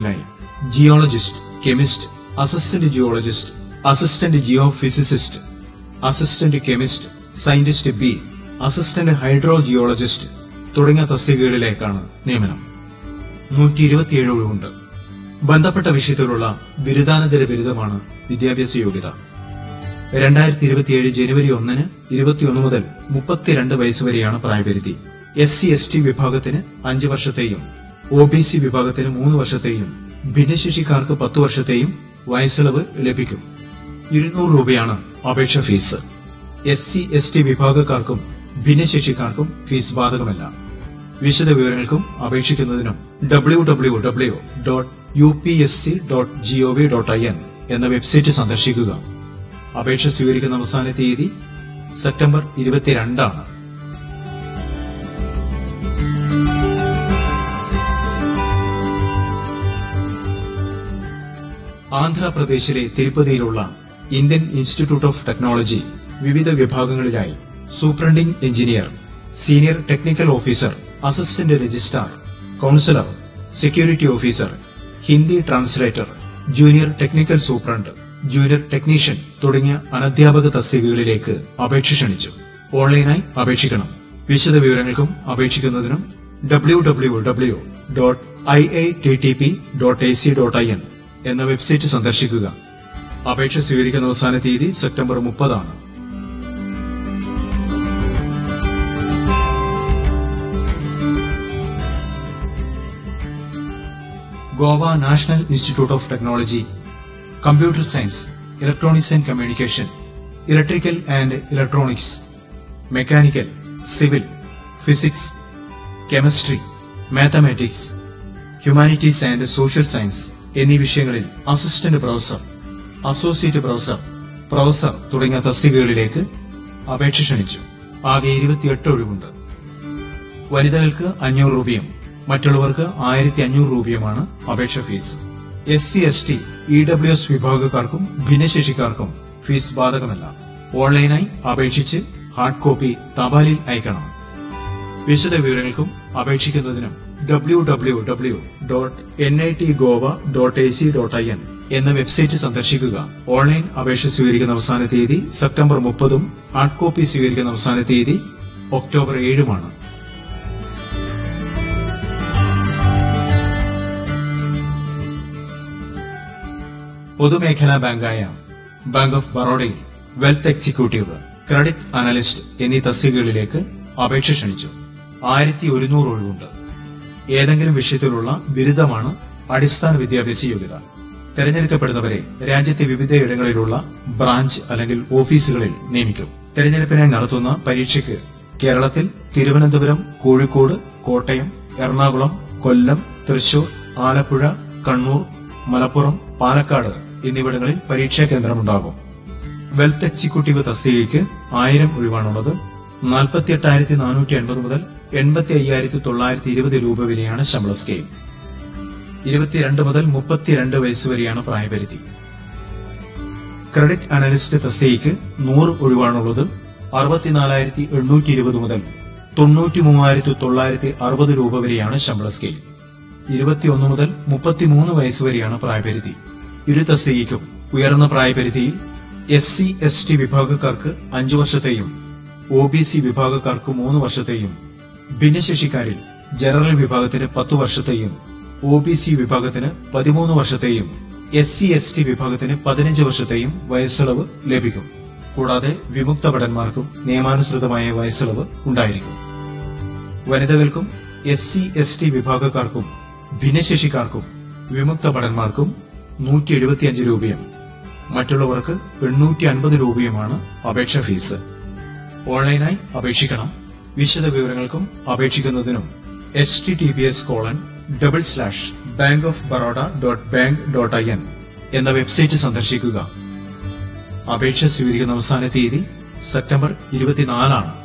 geologist chemist assistant geologist assistant geophysicist assistant chemist scientist B assistant hydrogeologist തുടങ്ങിയ തസ്തികകളിലേക്കാണ് നിയമനം നൂറ്റി ഇരുപത്തിയേഴ് ഒഴിവുണ്ട് ബന്ധപ്പെട്ട വിഷയത്തിലുള്ള ബിരുദാനന്തര ബിരുദമാണ് വിദ്യാഭ്യാസ യോഗ്യത രണ്ടായിരത്തി ഇരുപത്തിയേഴ് ജനുവരി ഒന്നിന് ഇരുപത്തിയൊന്ന് മുതൽ മുപ്പത്തിരണ്ട് വയസ്സുവരെയാണ് പ്രായപരിധി എസ് സി എസ് ടി വിഭാഗത്തിന് അഞ്ച് വർഷത്തെയും ഒ ബി സി വിഭാഗത്തിന് മൂന്ന് വർഷത്തെയും ഭിന്നശേഷിക്കാർക്ക് പത്ത് വർഷത്തെയും വയസ്സിളവ് ലഭിക്കും ഇരുന്നൂറ് രൂപയാണ് അപേക്ഷ fee S C S T വിഭാഗക്കാർക്കും ഭിന്നശേഷിക്കാർക്കും ഫീസ് ബാധകമല്ല വിശദ വിവരങ്ങൾക്കും അപേക്ഷിക്കുന്നതിനും W W W dot U P S C dot GOV dot I N എന്ന വെബ്സൈറ്റ് സന്ദർശിക്കുക അപേക്ഷ സ്വീകരിക്കുന്ന അവസാന തീയതി സെപ്റ്റംബർ ഇരുപത്തിരണ്ടാണ് ആന്ധ്രാപ്രദേശിലെ തിരുപ്പതിയിലുള്ള ഇന്ത്യൻ ഇൻസ്റ്റിറ്റ്യൂട്ട് ഓഫ് ടെക്നോളജി വിവിധ വിഭാഗങ്ങളിലായി superintending engineer senior technical officer assistant registrar counsellor security officer Hindi translator junior technical superintendent junior technician തുടങ്ങിയ അനധ്യാപക തസ്തികകളിലേക്ക് അപേക്ഷ ക്ഷണിച്ചു ഓൺലൈനായി അപേക്ഷിക്കണം വിശദ വിവരങ്ങൾക്കും അപേക്ഷിക്കുന്നതിനും W W W dot I I T T P dot A C dot I N എന്ന വെബ്സൈറ്റ് സന്ദർശിക്കുക അപേക്ഷ സ്വീകരിക്കുന്ന അവസാന തീയതി സെപ്റ്റംബർ മുപ്പതാണ് Goa national institute of technology computer science electronics and communication electrical and electronics mechanical civil physics chemistry mathematics humanities and social science എന്നീ വിഷയങ്ങളിൽ assistant professor associate professor professor തുടങ്ങിയ തസ്തികകളിലേക്ക് അപേക്ഷ ക്ഷണിച്ചു ആകെ ഇരുപത്തിയെട്ട് ഒഴിവുണ്ട് വനിതകൾക്ക് അഞ്ഞൂറ് രൂപയും മറ്റുള്ളവർക്ക് ആയിരത്തി അഞ്ഞൂറ് രൂപയുമാണ് അപേക്ഷ fee S C S T E W S വിഭാഗക്കാർക്കും ഭിന്നശേഷിക്കാർക്കും ഫീസ് ബാധകമല്ല ഓൺലൈനായി അപേക്ഷിച്ച് ഹാർഡ് കോപ്പി തപാലിൽ അയക്കണം വിശദ വിവരങ്ങൾക്കും അപേക്ഷിക്കുന്നതിനും W W W dot N I T Goa dot A C dot I N എന്ന വെബ്സൈറ്റ് സന്ദർശിക്കുക ഓൺലൈൻ അപേക്ഷ സ്വീകരിക്കുന്ന അവസാന തീയതി സെപ്റ്റംബർ മുപ്പതും ഹാർഡ് കോപ്പി സ്വീകരിക്കുന്ന അവസാന തീയതി ഒക്ടോബർ ഏഴുമാണ് പൊതുമേഖലാ ബാങ്കായ ബാങ്ക് ഓഫ് ബറോഡയിൽ വെൽത്ത് എക്സിക്യൂട്ടീവ് ക്രെഡിറ്റ് അനലിസ്റ്റ് എന്നീ തസ്തികകളിലേക്ക് അപേക്ഷ ക്ഷണിച്ചു ആയിരത്തി ഒരുന്നൂറ് ഒഴിവുണ്ട് ഏതെങ്കിലും വിഷയത്തിലുള്ള ബിരുദമാണ് അടിസ്ഥാന വിദ്യാഭ്യാസ യോഗ്യത തെരഞ്ഞെടുക്കപ്പെടുന്നവരെ രാജ്യത്തെ വിവിധയിടങ്ങളിലുള്ള ബ്രാഞ്ച് അല്ലെങ്കിൽ ഓഫീസുകളിൽ നിയമിക്കും തെരഞ്ഞെടുപ്പിനായി നടത്തുന്ന പരീക്ഷയ്ക്ക് കേരളത്തിൽ തിരുവനന്തപുരം കോഴിക്കോട് കോട്ടയം എറണാകുളം കൊല്ലം തൃശൂർ ആലപ്പുഴ കണ്ണൂർ മലപ്പുറം പാലക്കാട് എന്നിവിടങ്ങളിൽ പരീക്ഷാ കേന്ദ്രമുണ്ടാകും വെൽത്ത് എക്സിക്യൂട്ടീവ് തസ്തികയ്ക്ക് ആയിരം ഒഴിവാണുള്ളത് നാൽപ്പത്തി എട്ടായിരത്തി നാനൂറ്റി എൺപത് മുതൽ എൺപത്തി അയ്യായിരത്തി തൊള്ളായിരത്തി ഇരുപത് രൂപ വരെയാണ് ശമ്പള സ്കെയിൽ ഇരുപത്തിരണ്ട് മുതൽ മുപ്പത്തിരണ്ട് വയസ്സ് വരെയാണ് പ്രായപരിധി ക്രെഡിറ്റ് അനലിസ്റ്റ് തസ്തികയ്ക്ക് നൂറ് ഒഴിവാണുള്ളത് അറുപത്തിനാലായിരത്തി എണ്ണൂറ്റി ഇരുപത് മുതൽ തൊണ്ണൂറ്റി മൂവായിരത്തി തൊള്ളായിരത്തി അറുപത് രൂപ വരെയാണ് ശമ്പള സ്കെയിൽ ഇരുപത്തിയൊന്ന് മുതൽ മുപ്പത്തിമൂന്ന് വയസ്സ് വരെയാണ് പ്രായപരിധി ഇരു തസ്തികയ്ക്കും ഉയർന്ന പ്രായപരിധിയിൽ എസ് സി എസ് ടി വിഭാഗക്കാർക്ക് അഞ്ചു വർഷത്തെയും ഒ ബി സി വിഭാഗക്കാർക്ക് മൂന്ന് വർഷത്തെയും ഭിന്നശേഷിക്കാരിൽ ജനറൽ വിഭാഗത്തിന് പത്തു വർഷത്തെയും ഒ ബി സി വിഭാഗത്തിന് പതിമൂന്ന് വർഷത്തെയും എസ് സി എസ് ടി വിഭാഗത്തിന് പതിനഞ്ച് വർഷത്തെയും വയസ്സിളവ് ലഭിക്കും കൂടാതെ വിമുക്ത ഭടന്മാർക്കും നിയമാനുസൃതമായ വയസ്സിളവ് ഉണ്ടായിരിക്കും വനിതകൾക്കും എസ് സി എസ് ടി വിഭാഗക്കാർക്കും ഭിന്നശേഷിക്കാർക്കും വിമുക്ത ഭടന്മാർക്കും നൂറ്റി എഴുപത്തിയഞ്ച് രൂപയും മറ്റുള്ളവർക്ക് എണ്ണൂറ്റി അൻപത് രൂപയുമാണ് അപേക്ഷ ഫീസ് ഓൺലൈനായി അപേക്ഷിക്കണം വിശദ വിവരങ്ങൾക്കും അപേക്ഷിക്കുന്നതിനും H T T P S colon double slash bank of Baroda dot bank dot I N എന്ന വെബ്സൈറ്റ് സന്ദർശിക്കുക അപേക്ഷ സ്വീകരിക്കുന്ന അവസാന തീയതി സെപ്റ്റംബർ ഇരുപത്തിനാലാണ്